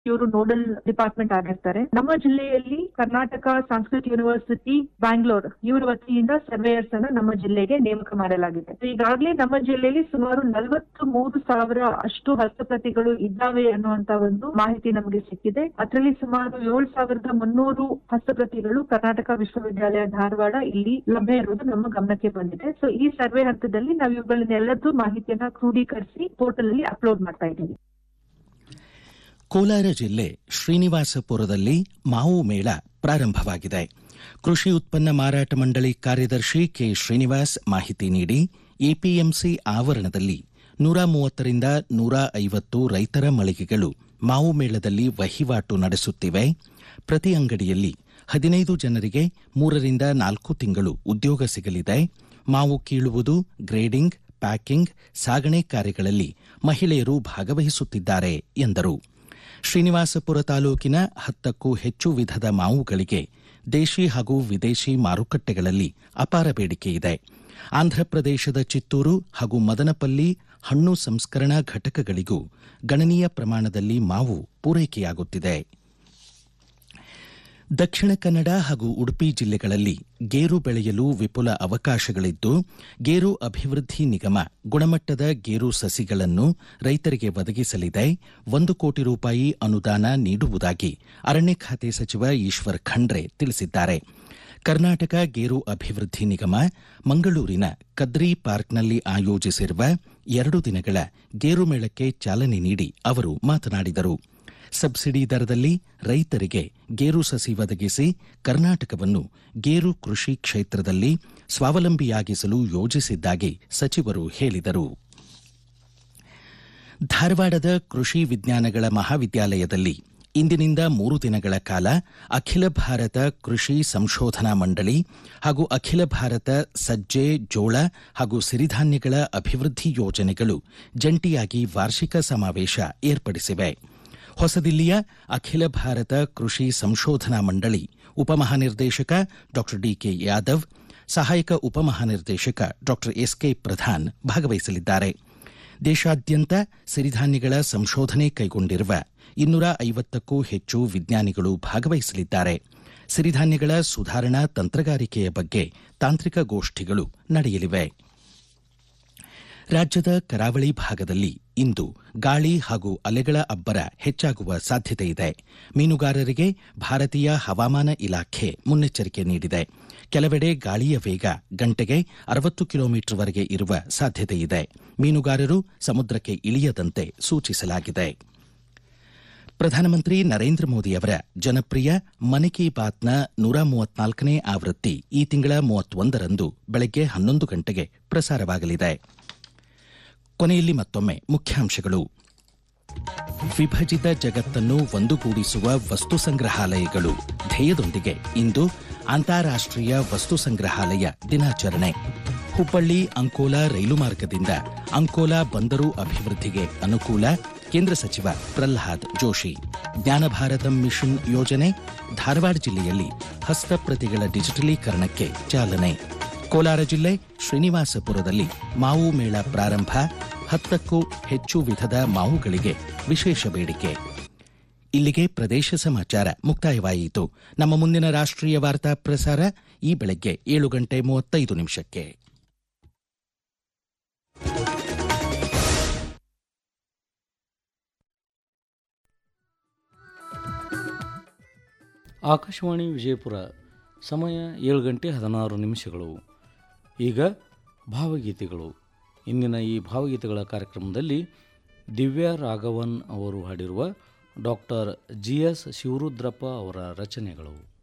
ಇವರು nodal department ಆಗಿರ್ತಾರೆ ನಮ್ಮ ಜಿಲ್ಲೆಯಲ್ಲಿ ಕರ್ನಾಟಕ ಸಂಸ್ಕೃತ್ ಯೂನಿವರ್ಸಿಟಿ ಬ್ಯಾಂಗ್ಳೂರ್ ಇವರ ವತಿಯಿಂದ ಸರ್ವೇಯರ್ಸ್ ಅನ್ನ ನಮ್ಮ ಜಿಲ್ಲೆಗೆ ನೇಮಕ ಮಾಡಲಾಗಿದೆ ಈಗಾಗಲೇ ನಮ್ಮ ಜಿಲ್ಲೆಯಲ್ಲಿ ಸುಮಾರು ನಲವತ್ತು ಮೂರು ಸಾವಿರ ಅಷ್ಟು ಹಸ್ತಪ್ರತಿಗಳು ಇದ್ದಾವೆ ಅನ್ನುವಂತ ಒಂದು ಮಾಹಿತಿ ನಮಗೆ ಸಿಕ್ಕಿದೆ ಅದರಲ್ಲಿ ಸುಮಾರು ಏಳು ಸಾವಿರದ ಮುನ್ನೂರು ಹಸ್ತಪ್ರತಿಗಳು ಕರ್ನಾಟಕ ವಿಶ್ವವಿದ್ಯಾಲಯ ಧಾರವಾಡ ಇಲ್ಲಿ ಲಭ್ಯ ಇರುವುದು ನಮ್ಮ ಗಮನಕ್ಕೆ ಬಂದಿದೆ ಸೊ ಈ ಸರ್ವೆ ಹಂತದಲ್ಲಿ ನಾವು ಇವುಗಳನ್ನೆಲ್ಲದೂ ಮಾಹಿತಿಯನ್ನ ಕ್ರೋಢೀಕರಿಸಿ ಪೋರ್ಟಲ್ ಅಲ್ಲಿ ಅಪ್ಲೋಡ್ ಮಾಡ್ತಾ ಇದ್ದೀವಿ ಕೋಲಾರ ಜಿಲ್ಲೆ ಶ್ರೀನಿವಾಸಪುರದಲ್ಲಿ ಮಾವು ಮೇಳ ಪ್ರಾರಂಭವಾಗಿದೆ ಕೃಷಿ ಉತ್ಪನ್ನ ಮಾರಾಟ ಮಂಡಳಿ ಕಾರ್ಯದರ್ಶಿ ಕೆ ಶ್ರೀನಿವಾಸ್ ಮಾಹಿತಿ ನೀಡಿ ಎಪಿಎಂಸಿ ಆವರಣದಲ್ಲಿ ನೂರ ಮೂವತ್ತರಿಂದ ನೂರ ಐವತ್ತು ರೈತರ ಮಳಿಗೆಗಳು ಮಾವು ಮೇಳದಲ್ಲಿ ವಹಿವಾಟು ನಡೆಸುತ್ತಿವೆ ಪ್ರತಿ ಅಂಗಡಿಯಲ್ಲಿ ಹದಿನೈದು ಜನರಿಗೆ ಮೂರರಿಂದ ನಾಲ್ಕು ತಿಂಗಳು ಉದ್ಯೋಗ ಸಿಗಲಿದೆ ಮಾವು ಕೀಳುವುದು ಗ್ರೇಡಿಂಗ್ ಪ್ಯಾಕಿಂಗ್ ಸಾಗಣೆ ಕಾರ್ಯಗಳಲ್ಲಿ ಮಹಿಳೆಯರು ಭಾಗವಹಿಸುತ್ತಿದ್ದಾರೆ ಎಂದರು ಶ್ರೀನಿವಾಸಪುರ ತಾಲೂಕಿನ ಹತ್ತಕ್ಕೂ ಹೆಚ್ಚು ವಿಧದ ಮಾವುಗಳಿಗೆ ದೇಶಿ ಹಾಗೂ ವಿದೇಶಿ ಮಾರುಕಟ್ಟೆಗಳಲ್ಲಿ ಅಪಾರ ಬೇಡಿಕೆ ಇದೆ ಆಂಧ್ರಪ್ರದೇಶದ ಚಿತ್ತೂರು ಹಾಗೂ ಮದನಪಲ್ಲಿ ಹಣ್ಣು ಸಂಸ್ಕರಣಾ ಘಟಕಗಳಿಗೂ ಗಣನೀಯ ಪ್ರಮಾಣದಲ್ಲಿ ಮಾವು ಪೂರೈಕೆಯಾಗುತ್ತಿದೆ ದಕ್ಷಿಣ ಕನ್ನಡ ಹಾಗೂ ಉಡುಪಿ ಜಿಲ್ಲೆಗಳಲ್ಲಿ ಗೇರು ಬೆಳೆಯಲು ವಿಪುಲ ಅವಕಾಶಗಳಿದ್ದು ಗೇರು ಅಭಿವೃದ್ಧಿ ನಿಗಮ ಗುಣಮಟ್ಟದ ಗೇರು ಸಸಿಗಳನ್ನು ರೈತರಿಗೆ ಒದಗಿಸಲಿದೆ ಒಂದು ಕೋಟಿ ರೂಪಾಯಿ ಅನುದಾನ ನೀಡುವುದಾಗಿ ಅರಣ್ಯ ಖಾತೆ ಸಚಿವ ಈಶ್ವರ್ ಖಂಡ್ರೆ ತಿಳಿಸಿದ್ದಾರೆ ಕರ್ನಾಟಕ ಗೇರು ಅಭಿವೃದ್ಧಿ ನಿಗಮ ಮಂಗಳೂರಿನ ಕದ್ರಿ ಪಾರ್ಕ್ನಲ್ಲಿ ಆಯೋಜಿಸಿರುವ ಎರಡು ದಿನಗಳ ಗೇರು ಮೇಳಕ್ಕೆ ಚಾಲನೆ ನೀಡಿ ಅವರು ಮಾತನಾಡಿದರು ಸಬ್ಸಿಡಿ ದರದಲ್ಲಿ ರೈತರಿಗೆ ಗೇರು ಸಸಿ ಒದಗಿಸಿ ಕರ್ನಾಟಕವನ್ನು ಗೇರು ಕೃಷಿ ಕ್ಷೇತ್ರದಲ್ಲಿ ಸ್ವಾವಲಂಬಿಯಾಗಿಸಲು ಯೋಜಿಸಿದ್ದಾಗಿ ಸಚಿವರು ಹೇಳಿದರು ಧಾರವಾಡದ ಕೃಷಿ ವಿಜ್ಞಾನಗಳ ಮಹಾವಿದ್ಯಾಲಯದಲ್ಲಿ ಇಂದಿನಿಂದ ಮೂರು ದಿನಗಳ ಕಾಲ ಅಖಿಲ ಭಾರತ ಕೃಷಿ ಸಂಶೋಧನಾ ಮಂಡಳಿ ಹಾಗೂ ಅಖಿಲ ಭಾರತ ಸಜ್ಜೆ ಜೋಳ ಹಾಗೂ ಸಿರಿಧಾನ್ಯಗಳ ಅಭಿವೃದ್ಧಿ ಯೋಜನೆಗಳು ಜಂಟಿಯಾಗಿ ವಾರ್ಷಿಕ ಸಮಾವೇಶ ಏರ್ಪಡಿಸಿವೆ ಹೊಸದಿಲ್ಲಿಯ ಅಖಿಲ ಭಾರತ ಕೃಷಿ ಸಂಶೋಧನಾ ಮಂಡಳಿ ಉಪಮಹಾನಿರ್ದೇಶಕ ಡಾ ಡಿಕೆ ಯಾದವ್ ಸಹಾಯಕ ಉಪಮಹಾನಿರ್ದೇಶಕ ಡಾ ಎಸ್ಕೆ ಪ್ರಧಾನ್ ಭಾಗವಹಿಸಲಿದ್ದಾರೆ ದೇಶಾದ್ಯಂತ ಸಿರಿಧಾನ್ಯಗಳ ಸಂಶೋಧನೆ ಕೈಗೊಂಡಿರುವ ಇನ್ನೂರ ಐವತ್ತಕ್ಕೂ ಹೆಚ್ಚು ವಿಜ್ಞಾನಿಗಳು ಭಾಗವಹಿಸಲಿದ್ದಾರೆ ಸಿರಿಧಾನ್ಯಗಳ ಸುಧಾರಣಾ ತಂತ್ರಗಾರಿಕೆಯ ಬಗ್ಗೆ ತಾಂತ್ರಿಕ ಗೋಷ್ಠಿಗಳು ನಡೆಯಲಿವೆ ರಾಜ್ಯದ ಕರಾವಳಿ ಭಾಗದಲ್ಲಿ ಇಂದು ಗಾಳಿ ಹಾಗೂ ಅಲೆಗಳ ಅಬ್ಬರ ಹೆಚ್ಚಾಗುವ ಸಾಧ್ಯತೆ ಇದೆ ಮೀನುಗಾರರಿಗೆ ಭಾರತೀಯ ಹವಾಮಾನ ಇಲಾಖೆ ಮುನ್ನೆಚ್ಚರಿಕೆ ನೀಡಿದೆ ಕೆಲವೆಡೆ ಗಾಳಿಯ ವೇಗ ಗಂಟೆಗೆ ಅರವತ್ತು ಕಿಲೋಮೀಟರ್ವರೆಗೆ ಇರುವ ಸಾಧ್ಯತೆ ಇದೆ ಮೀನುಗಾರರು ಸಮುದ್ರಕ್ಕೆ ಇಳಿಯದಂತೆ ಸೂಚಿಸಲಾಗಿದೆ ಪ್ರಧಾನಮಂತ್ರಿ ನರೇಂದ್ರ ಮೋದಿ ಅವರ ಜನಪ್ರಿಯ ಮನ್ ಕಿ ಬಾತ್ನ ನೂರ ಮೂವತ್ನಾಲ್ಕನೇ ಆವೃತ್ತಿ ಈ ತಿಂಗಳ ಮೂವತ್ತೊಂದರಂದು ಬೆಳಗ್ಗೆ ಹನ್ನೊಂದು ಗಂಟೆಗೆ ಪ್ರಸಾರವಾಗಲಿದೆ ಕೊನೆಯಲ್ಲಿ ಮತ್ತೊಮ್ಮೆ ಮುಖ್ಯಾಂಶಗಳು ವಿಭಜಿತ ಜಗತ್ತನ್ನು ಒಂದುಗೂಡಿಸುವ ವಸ್ತು ಸಂಗ್ರಹಾಲಯಗಳು ಧ್ಯೇಯದೊಂದಿಗೆ ಇಂದು ಅಂತಾರಾಷ್ಟೀಯ ವಸ್ತು ಸಂಗ್ರಹಾಲಯ ದಿನಾಚರಣೆ ಹುಬ್ಬಳ್ಳಿ ಅಂಕೋಲಾ ರೈಲು ಮಾರ್ಗದಿಂದ ಅಂಕೋಲಾ ಬಂದರು ಅಭಿವೃದ್ಧಿಗೆ ಅನುಕೂಲ ಕೇಂದ್ರ ಸಚಿವ ಪ್ರಲ್ಹಾದ್ ಜೋಶಿ ಜ್ಞಾನ ಭಾರತಂ ಮಿಷನ್ ಯೋಜನೆ ಧಾರವಾಡ ಜಿಲ್ಲೆಯಲ್ಲಿ ಹಸ್ತಪ್ರತಿಗಳ ಡಿಜಿಟಲೀಕರಣಕ್ಕೆ ಚಾಲನೆ ಕೋಲಾರ ಜಿಲ್ಲೆ ಶ್ರೀನಿವಾಸಪುರದಲ್ಲಿ ಮಾವು ಮೇಳ ಪ್ರಾರಂಭ ಹತ್ತಕ್ಕೂ ಹೆಚ್ಚು ವಿಧದ ಮಾವುಗಳಿಗೆ ವಿಶೇಷ ಬೇಡಿಕೆ ಇಲ್ಲಿಗೆ ಪ್ರದೇಶ ಸಮಾಚಾರ ಮುಕ್ತಾಯವಾಯಿತು ನಮ್ಮ ಮುಂದಿನ ರಾಷ್ಟ್ರೀಯ ವಾರ್ತಾ ಪ್ರಸಾರ ಈ ಬೆಳಗ್ಗೆ ಏಳು ಗಂಟೆ ಮೂವತ್ತೈದು ನಿಮಿಷಕ್ಕೆ ಆಕಾಶವಾಣಿ ವಿಜಯಪುರ ಸಮಯ ಏಳು ಗಂಟೆ ಹದಿನಾರು ನಿಮಿಷಗಳು ಈಗ ಭಾವಗೀತೆಗಳು ಇಂದಿನ ಈ ಭಾವಗೀತೆಗಳ ಕಾರ್ಯಕ್ರಮದಲ್ಲಿ ದಿವ್ಯಾ ರಾಘವನ್ ಅವರು ಹಾಡಿರುವ ಡಾಕ್ಟರ್ ಜಿ ಎಸ್ ಶಿವರುದ್ರಪ್ಪ ಅವರ ರಚನೆಗಳು